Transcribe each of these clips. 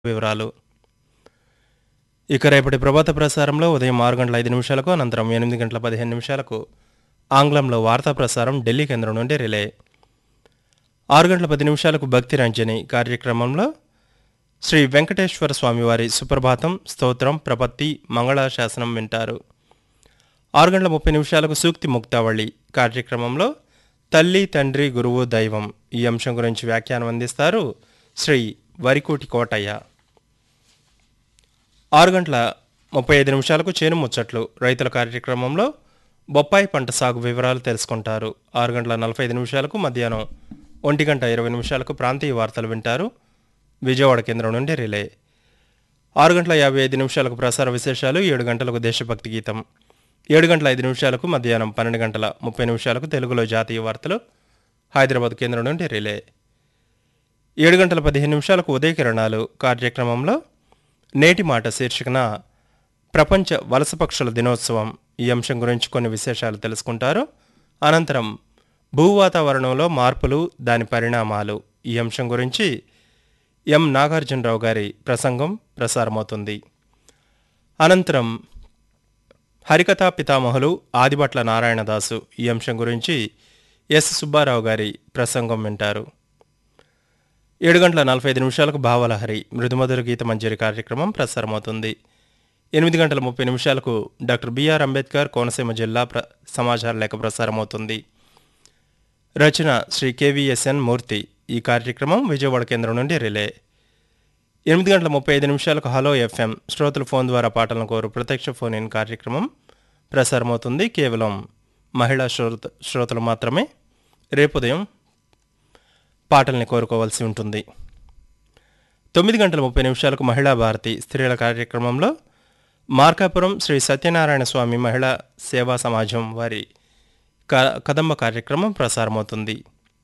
వివరాలు ఇక రేపటి ప్రభాత ప్రసారంలో ఉదయం ఆరు గంటల ఐదు నిమిషాలకు అనంతరం ఎనిమిది గంటల పదిహేను నిమిషాలకు ఆంగ్లంలో వార్తా ప్రసారం ఢిల్లీ కేంద్రం నుండి రిలే ఆరు గంటల పది నిమిషాలకు భక్తి రంజని కార్యక్రమంలో శ్రీ వెంకటేశ్వర స్వామివారి సుప్రభాతం స్తోత్రం ప్రపత్తి మంగళాశాసనం వింటారు ఆరు గంటల ముప్పై నిమిషాలకు సూక్తి ముక్తావళి కార్యక్రమంలో తల్లి తండ్రి గురువు దైవం ఈ అంశం గురించి వ్యాఖ్యానం అందిస్తారు శ్రీ వరికోటి కోటయ్య ఆరు గంటల ముప్పై ఐదు నిమిషాలకు చేను ముచ్చట్లు రైతుల కార్యక్రమంలో బొప్పాయి పంట సాగు వివరాలు తెలుసుకుంటారు ఆరు గంటల నలభై ఐదు నిమిషాలకు మధ్యాహ్నం ఒంటి గంట ఇరవై నిమిషాలకు ప్రాంతీయ వార్తలు వింటారు విజయవాడ కేంద్రం నుండి రిలే ఆరు గంటల యాభై ఐదు నిమిషాలకు ప్రసార విశేషాలు ఏడు గంటలకు దేశభక్తి గీతం ఏడు గంటల ఐదు నిమిషాలకు మధ్యాహ్నం పన్నెండు గంటల ముప్పై నిమిషాలకు తెలుగులో జాతీయ వార్తలు హైదరాబాద్ కేంద్రం నుండి రిలే ఏడు గంటల పదిహేను నిమిషాలకు ఉదయ కిరణాలు కార్యక్రమంలో నేటి మాట శీర్షికన ప్రపంచ వలస పక్షుల దినోత్సవం ఈ అంశం గురించి కొన్ని విశేషాలు తెలుసుకుంటారు అనంతరం భూ వాతావరణంలో మార్పులు దాని పరిణామాలు ఈ అంశం గురించి ఎం నాగార్జునరావు గారి ప్రసంగం ప్రసారమవుతుంది అనంతరం హరికథా పితామహులు ఆదిభట్ల నారాయణదాసు ఈ అంశం గురించి ఎస్ సుబ్బారావు గారి ప్రసంగం వింటారు ఏడు గంటల నలభై ఐదు నిమిషాలకు భావలహరి మృదుమధుర గీత మంజరి కార్యక్రమం ప్రసారమవుతుంది ఎనిమిది గంటల ముప్పై నిమిషాలకు డాక్టర్ బిఆర్ అంబేద్కర్ కోనసీమ జిల్లా ప్ర సమాచార లేఖ ప్రసారమవుతుంది రచన శ్రీ కేవీఎస్ఎన్ మూర్తి ఈ కార్యక్రమం విజయవాడ కేంద్రం నుండి రిలే ఎనిమిది గంటల ముప్పై ఐదు నిమిషాలకు హలో ఎఫ్ఎం శ్రోతలు ఫోన్ ద్వారా పాటలను కోరు ప్రత్యక్ష ఫోన్ ఇన్ కార్యక్రమం ప్రసారమవుతుంది కేవలం మహిళా శ్రోత శ్రోతలు మాత్రమే రేపు ఉదయం పాటల్ని కోరుకోవాల్సి ఉంటుంది తొమ్మిది గంటల ముప్పై నిమిషాలకు మహిళా భారతి స్త్రీల కార్యక్రమంలో మార్కాపురం శ్రీ సత్యనారాయణ స్వామి మహిళా సేవా సమాజం వారి క కదంబ కార్యక్రమం ప్రసారమవుతుంది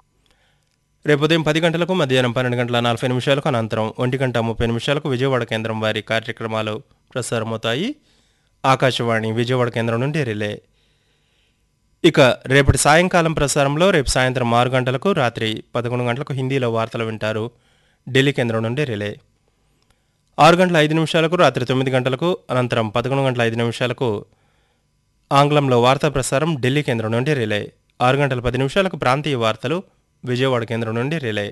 రేపు ఉదయం పది గంటలకు మధ్యాహ్నం పన్నెండు గంటల నలభై నిమిషాలకు అనంతరం ఒంటి గంట ముప్పై నిమిషాలకు విజయవాడ కేంద్రం వారి కార్యక్రమాలు ప్రసారమవుతాయి ఆకాశవాణి విజయవాడ కేంద్రం నుండి రిలే ఇక రేపటి సాయంకాలం ప్రసారంలో రేపు సాయంత్రం ఆరు గంటలకు రాత్రి పదకొండు గంటలకు హిందీలో వార్తలు వింటారు ఢిల్లీ కేంద్రం నుండి రిలే ఆరు గంటల ఐదు నిమిషాలకు రాత్రి తొమ్మిది గంటలకు అనంతరం పదకొండు గంటల ఐదు నిమిషాలకు ఆంగ్లంలో వార్తా ప్రసారం ఢిల్లీ కేంద్రం నుండి రిలే ఆరు గంటల పది నిమిషాలకు ప్రాంతీయ వార్తలు విజయవాడ కేంద్రం నుండి రిలే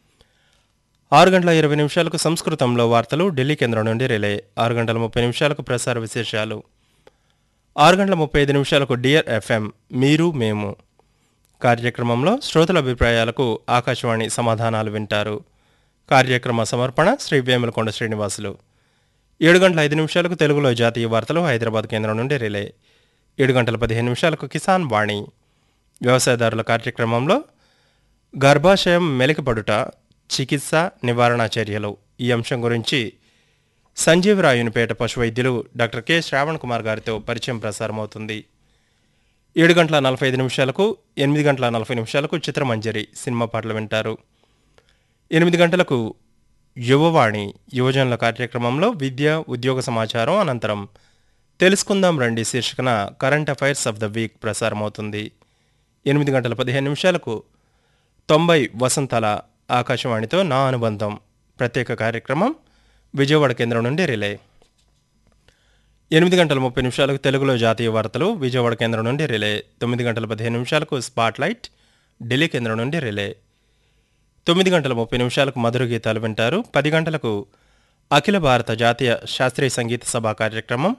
ఆరు గంటల ఇరవై నిమిషాలకు సంస్కృతంలో వార్తలు ఢిల్లీ కేంద్రం నుండి రిలే ఆరు గంటల ముప్పై నిమిషాలకు ప్రసార విశేషాలు ఆరు గంటల ముప్పై ఐదు నిమిషాలకు డియర్ ఎఫ్ఎం మీరు మేము కార్యక్రమంలో శ్రోతల అభిప్రాయాలకు ఆకాశవాణి సమాధానాలు వింటారు కార్యక్రమ సమర్పణ శ్రీ వేములకొండ శ్రీనివాసులు ఏడు గంటల ఐదు నిమిషాలకు తెలుగులో జాతీయ వార్తలు హైదరాబాద్ కేంద్రం నుండి రిలే ఏడు గంటల పదిహేను నిమిషాలకు కిసాన్ వాణి వ్యవసాయదారుల కార్యక్రమంలో గర్భాశయం మెలికపడుట చికిత్స నివారణ చర్యలు ఈ అంశం గురించి సంజీవరాయునిపేట పశు వైద్యులు డాక్టర్ కె శ్రావణ్ కుమార్ గారితో పరిచయం ప్రసారమవుతుంది ఏడు గంటల నలభై ఐదు నిమిషాలకు ఎనిమిది గంటల నలభై నిమిషాలకు చిత్రమంజరి సినిమా పాటలు వింటారు ఎనిమిది గంటలకు యువవాణి యువజనుల కార్యక్రమంలో విద్య ఉద్యోగ సమాచారం అనంతరం తెలుసుకుందాం రండి శీర్షికన current affairs of the week ప్రసారమవుతుంది ఎనిమిది గంటల పదిహేను నిమిషాలకు తొంభై వసంతాల ఆకాశవాణితో నా అనుబంధం ప్రత్యేక కార్యక్రమం విజయవాడ కేంద్రం నుండి రిలే ఎనిమిది గంటల ముప్పై నిమిషాలకు తెలుగులో జాతీయ వార్తలు విజయవాడ కేంద్రం నుండి రిలే తొమ్మిది గంటల పదిహేను నిమిషాలకు స్పాట్ లైట్ ఢిల్లీ కేంద్రం నుండి రిలే తొమ్మిది గంటల ముప్పై నిమిషాలకు మధుర గీతాలు వింటారు పది గంటలకు అఖిల భారత జాతీయ శాస్త్రీయ సంగీత సభ కార్యక్రమం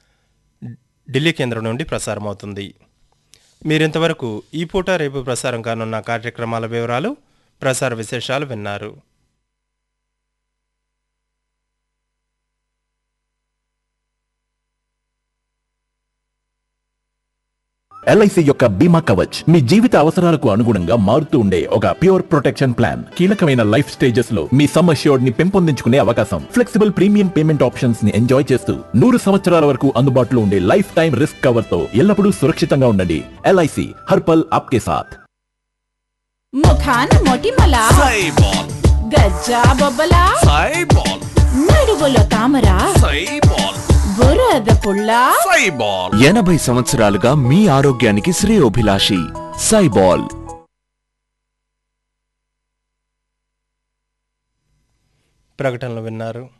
ఢిల్లీ కేంద్రం నుండి ప్రసారమవుతుంది మీరింతవరకు ఈ పూట రేపు ప్రసారం కానున్న కార్యక్రమాల వివరాలు ప్రసార విశేషాలు విన్నారు ఎల్ఐసి యొక్క బీమా కవచ్ మీ జీవిత అవసరాలకు అనుగుణంగా మారుతూ ఉండే ఒక ప్యూర్ ప్రొటెక్షన్ ప్లాన్ కీలకమైన లైఫ్ స్టేజెస్ లో మీ సమ్ అష్యూర్డ్ ని పెంపొందించుకునే అవకాశం ఫ్లెక్సిబుల్ ప్రీమియం పేమెంట్ ఆప్షన్స్ ని ఎంజాయ్ చేస్తూ నూరు సంవత్సరాల వరకు అందుబాటులో ఉండే లైఫ్ టైం రిస్క్ కవర్ తో ఎల్లప్పుడూ సురక్షితంగా ఉండండి ఎల్ఐసి హర్పల్ ఆప్కే సాథ్ ముఖాన మొటిమల సైబాల్ గజ్జా బొబ్బల సైబాల్ నడువులో తామర సైబాల్ బురద పుల్ల సైబాల్ ఎనభై సంవత్సరాలుగా మీ ఆరోగ్యానికి శ్రేయోభిలాషి సైబాల్ ప్రకటనలు విన్నారు